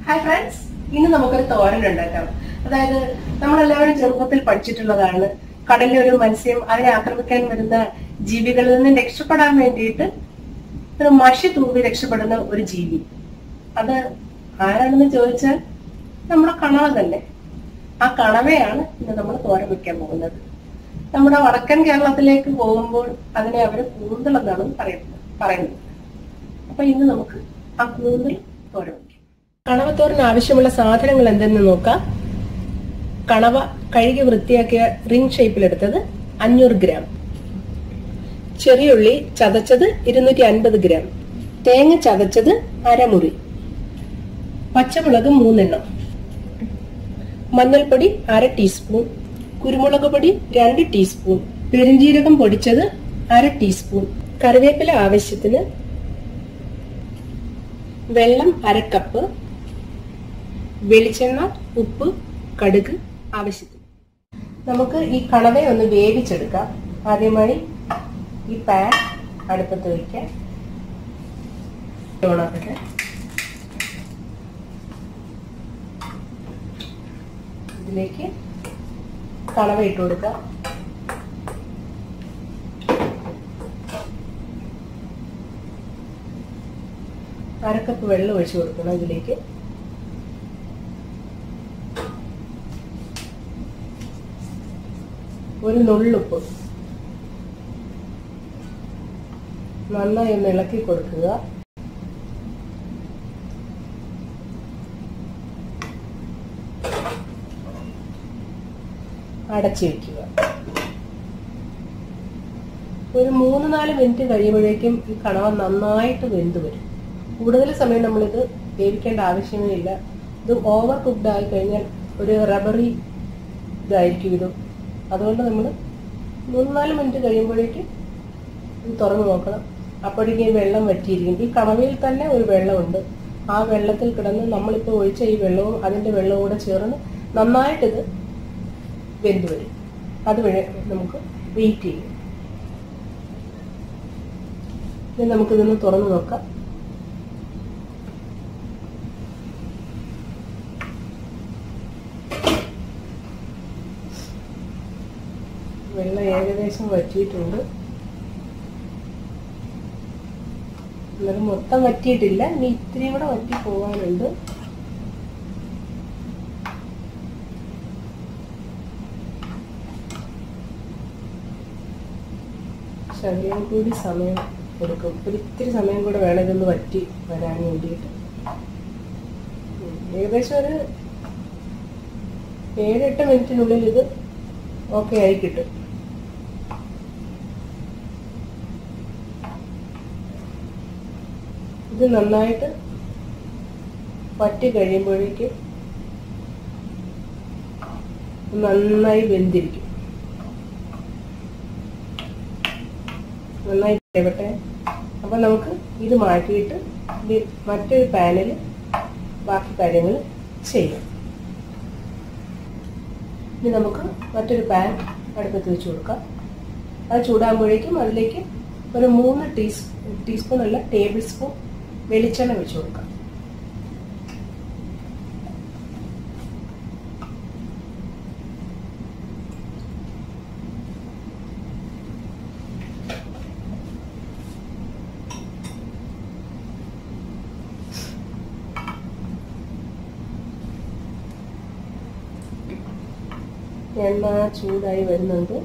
hi friends ഇന്ന് നമുക്കൊരു തോരൻ ഉണ്ടാക്കാം അതായത് നമ്മളെല്ലാവരും ചെറുപ്പത്തിൽ പഠിച്ചിട്ടുള്ളതാണ് കടലിലെ ഒരു മത്സ്യം അതിനെ ആക്രമിക്കാൻ വരുന്ന ജീവികളിൽ നിന്ന് രക്ഷപ്പെടാൻ വേണ്ടിയിട്ട് ഒരു മഷി തൂവി രക്ഷപ്പെടുന്ന ഒരു ജീവി അത് ആരാണെന്ന് ചോദിച്ചാൽ നമ്മുടെ കണവ തന്നെ ആ കണവയാണ് ഇന്ന് നമ്മൾ തോരൻ വെക്കാൻ പോകുന്നത് നമ്മുടെ വടക്കൻ കേരളത്തിലേക്ക് പോകുമ്പോൾ അതിനെ അവര് കൂന്തൽ എന്നാണ് പറയുന്നത് പറയുന്നത് അപ്പൊ ഇന്ന് നമുക്ക് ആ കൂന്തൽ തോരൻ വെക്കാം കണവത്തോറിന് ആവശ്യമുള്ള സാധനങ്ങൾ എന്തെന്ന് നോക്കാം കണവ കഴുകി വൃത്തിയാക്കിയ റിംഗ് ഷേപ്പിലെടുത്തത് അഞ്ഞൂറ് ഗ്രാം ചെറിയുള്ളി ചതച്ചത് ഇരുന്നൂറ്റി അൻപത് ഗ്രാം തേങ്ങ ചതച്ചത് അരമുറി പച്ചമുളക് മൂന്നെണ്ണം മഞ്ഞൾപ്പൊടി അര ടീസ്പൂൺ കുരുമുളക് പൊടി രണ്ട് ടീസ്പൂൺ പെരിഞ്ജീരകം പൊടിച്ചത് അര ടീസ്പൂൺ കറിവേപ്പില ആവശ്യത്തിന് വെള്ളം അര കപ്പ് വെളിച്ചെണ്ണ ഉപ്പ് കടുക് ആവശ്യത്തിന് നമുക്ക് ഈ കണവയെ ഒന്ന് വേവിച്ചെടുക്കാം ആദ്യമായി ഈ പാൻ അടുപ്പത്ത് വയ്ക്കാം ഓണാക്കട്ടെ ഇതിലേക്ക് കണവ ഇട്ട് കൊടുക്കാം അരക്കപ്പ് വെള്ളം ഒഴിച്ചു കൊടുക്കണം ഇതിലേക്ക് ഒരു നുള്ളുപ്പ് നന്നായി ഒന്ന് ഇളക്കി കൊടുക്കുക അടച്ചു വെക്കുക ഒരു മൂന്ന് നാല് മിനിറ്റ് കഴിയുമ്പോഴേക്കും ഈ കണവ നന്നായിട്ട് വെന്ത് വരും കൂടുതൽ സമയം നമ്മളിത് വേവിക്കേണ്ട ആവശ്യമേ ഇല്ല ഇത് ഓവർ കുക്ക്ഡ് ആയി കഴിഞ്ഞാൽ ഒരു റബ്ബറി ഇതായിരിക്കും ഇത് അതുകൊണ്ട് നമ്മൾ മൂന്ന് നാല് മിനിറ്റ് കഴിയുമ്പോഴേക്കും ഇത് തുറന്ന് നോക്കണം അപ്പോഴേക്കും ഈ വെള്ളം വറ്റിയിരിക്കും ഈ കണവയിൽ തന്നെ ഒരു വെള്ളമുണ്ട് ആ വെള്ളത്തിൽ കിടന്ന് നമ്മളിപ്പോൾ ഒഴിച്ച ഈ വെള്ളവും അതിൻ്റെ വെള്ളവും കൂടെ ചേർന്ന് നന്നായിട്ടിത് വെന്ത് വരും അതുവഴി നമുക്ക് വെയിറ്റ് ചെയ്യും ഇനി നമുക്കിതൊന്ന് തുറന്ന് നോക്കാം വെള്ളം ഏകദേശം വറ്റിയിട്ടുണ്ട് എന്നാലും മൊത്തം വറ്റിയിട്ടില്ല ഇനി ഇത്തിരി കൂടെ വറ്റി പോകാനുണ്ട് ശകലം കൂടി സമയം എടുക്കും ഒരു ഇത്തിരി സമയം കൂടെ വേണം ഇതൊന്ന് വറ്റി വരാൻ വേണ്ടിയിട്ട് ഉം, ഏകദേശം ഒരു ഏഴെട്ട് മിനിറ്റിനുള്ളിൽ ഇത് ഓക്കെ ആയി കിട്ടും ഇത് നന്നായിട്ട് വറ്റി കഴിയുമ്പോഴേക്കും നന്നായി വെന്തിരിക്കും നന്നായി വേവട്ടെ അപ്പം നമുക്ക് ഇത് മാറ്റിയിട്ട് ഇത് മറ്റൊരു പാനിൽ ബാക്കി കാര്യങ്ങൾ ചെയ്യാം ഇനി നമുക്ക് മറ്റൊരു പാൻ അടുപ്പത്ത് വെച്ച് കൊടുക്കാം അത് ചൂടാകുമ്പോഴേക്കും അതിലേക്ക് ഒരു മൂന്ന് ടീസ് ടീസ്പൂൺ അല്ല ടേബിൾ സ്പൂൺ വെളിച്ചെണ്ണ വെച്ച് കൊടുക്കാം എണ്ണ ചൂടായി വരുന്നുണ്ട്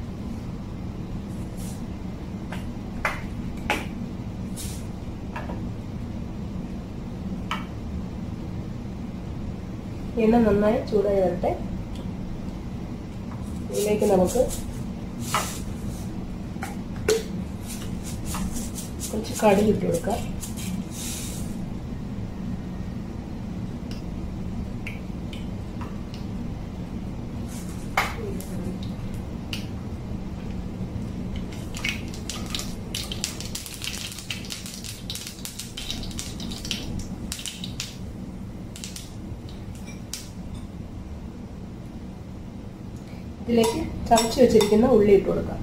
എണ്ണ നന്നായി ചൂടായി വരട്ടെ ഇതിലേക്ക് നമുക്ക് കുറച്ച് കടുക് ഇട്ട് കൊടുക്കാം ഇതിലേക്ക് ചതച്ച് വെച്ചിരിക്കുന്ന ഉള്ളി ഇട്ട് കൊടുക്കാം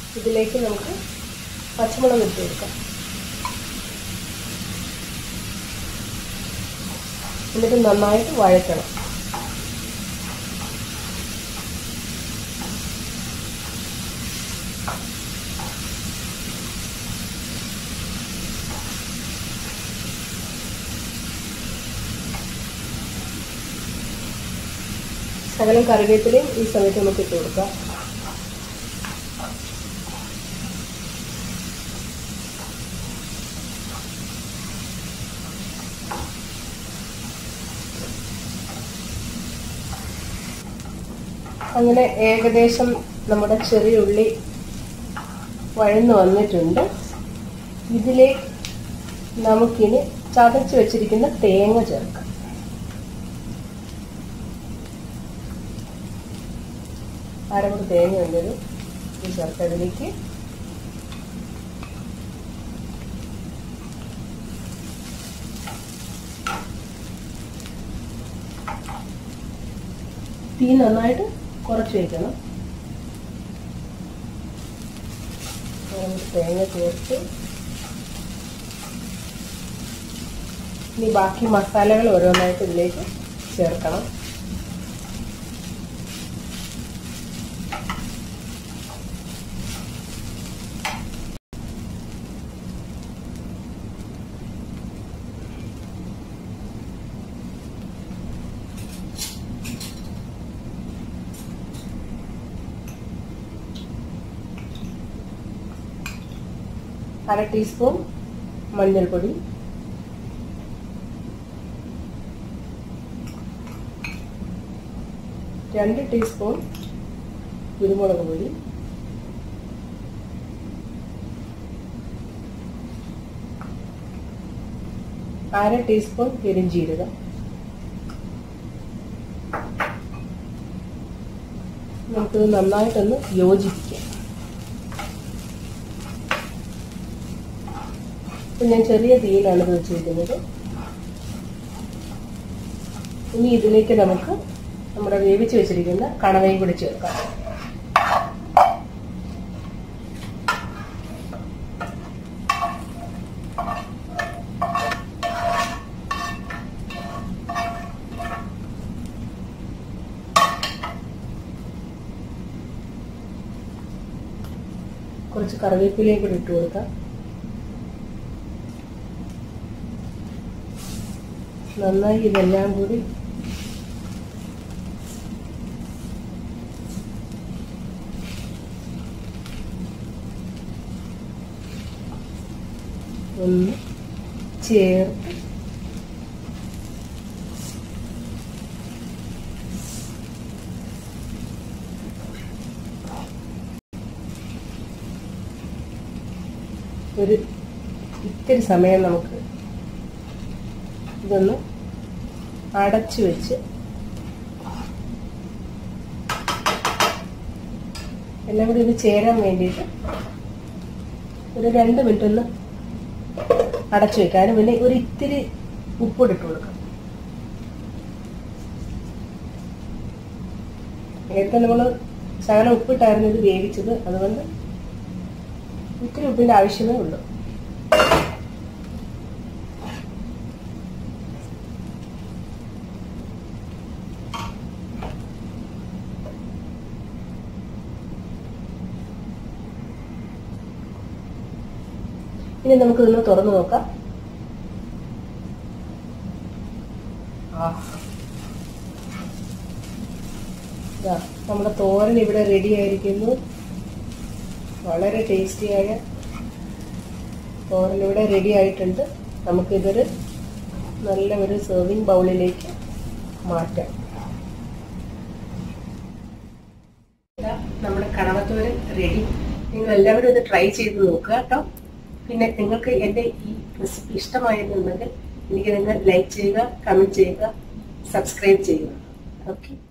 ഇതിലേക്ക് നമുക്ക് പച്ചമുളക് ഇട്ട് കൊടുക്കാം എന്നിട്ട് നന്നായിട്ട് വഴറ്റണം ശകലം കറിവേപ്പിലയും ഈ സമയത്ത് നമുക്ക് ഇട്ട് കൊടുക്കാം അങ്ങനെ ഏകദേശം നമ്മുടെ ചെറിയ ഉള്ളി വഴന്നു വന്നിട്ടുണ്ട് ഇതിലേക്ക് നമുക്കിനി ചതച്ച് വെച്ചിരിക്കുന്ന തേങ്ങ ചേർക്കാം അരമുറി തേങ്ങ ഉണ്ടൊരു ഇത് ചേർക്കാം ഇതിലേക്ക് തീ നന്നായിട്ട് കുറച്ച് വയ്ക്കണം തേങ്ങ ചേർത്ത് ഇനി ബാക്കി മസാലകൾ ഓരോന്നായിട്ട് ഇതിലേക്ക് ചേർക്കണം അര ടീസ്പൂൺ മഞ്ഞൾപ്പൊടി രണ്ട് ടീസ്പൂൺ കുരുമുളക് പൊടി അര ടീസ്പൂൺ പെരിഞ്ജീരകം നമുക്കിത് നന്നായിട്ടൊന്ന് യോജിപ്പിക്കാം ഇപ്പം ഞാൻ ചെറിയ തീയിലാണ് ഇത് വെച്ചിരിക്കുന്നത് ഇനി ഇതിലേക്ക് നമുക്ക് നമ്മുടെ വേവിച്ച് വെച്ചിരിക്കുന്ന കണവയും കൂടി ചേർക്കാം കുറച്ച് കറിവേപ്പിലയും കൂടി ഇട്ട് കൊടുക്കാം നന്നായി ഇതെല്ലാം കൂടി ഒന്ന് ചേർത്ത് ഒരു ഇത്തിരി സമയം നമുക്ക് ഇതൊന്ന് അടച്ചു വെച്ച് എല്ലാം കൂടി ഇത് ചേരാൻ വേണ്ടിയിട്ട് ഒരു രണ്ട് മിനിറ്റ് ഒന്ന് അടച്ചു വെക്കാനും പിന്നെ ഒരു ഇത്തിരി ഉപ്പിട്ട് കൊടുക്കാം നേരത്തെ നമ്മൾ ശകലം ഉപ്പിട്ടായിരുന്നു ഇത് വേവിച്ചത് അതുകൊണ്ട് ഇത്തിരി ഉപ്പിൻ്റെ ആവശ്യമേ ഉള്ളൂ ഇനി നമുക്ക് ഇതൊന്ന് തുറന്നു നോക്കാം ഇതാ നമ്മുടെ തോരൻ ഇവിടെ റെഡി ആയിരിക്കുന്നു വളരെ ടേസ്റ്റിയായ തോരൻ ഇവിടെ റെഡി ആയിട്ടുണ്ട് നമുക്കിതൊരു നല്ല ഒരു സെർവിങ് ബൗളിലേക്ക് മാറ്റാം ഇതാ നമ്മുടെ കണവത്തോരൻ റെഡി നിങ്ങൾ എല്ലാവരും ഇത് ട്രൈ ചെയ്ത് നോക്കുക കേട്ടോ പിന്നെ നിങ്ങൾക്ക് എൻ്റെ ഈ റെസിപ്പി ഇഷ്ടമായിരുന്നുണ്ടെങ്കിൽ എനിക്ക് നിങ്ങൾ ലൈക്ക് ചെയ്യുക കമൻറ്റ് ചെയ്യുക സബ്സ്ക്രൈബ് ചെയ്യുക ഓക്കെ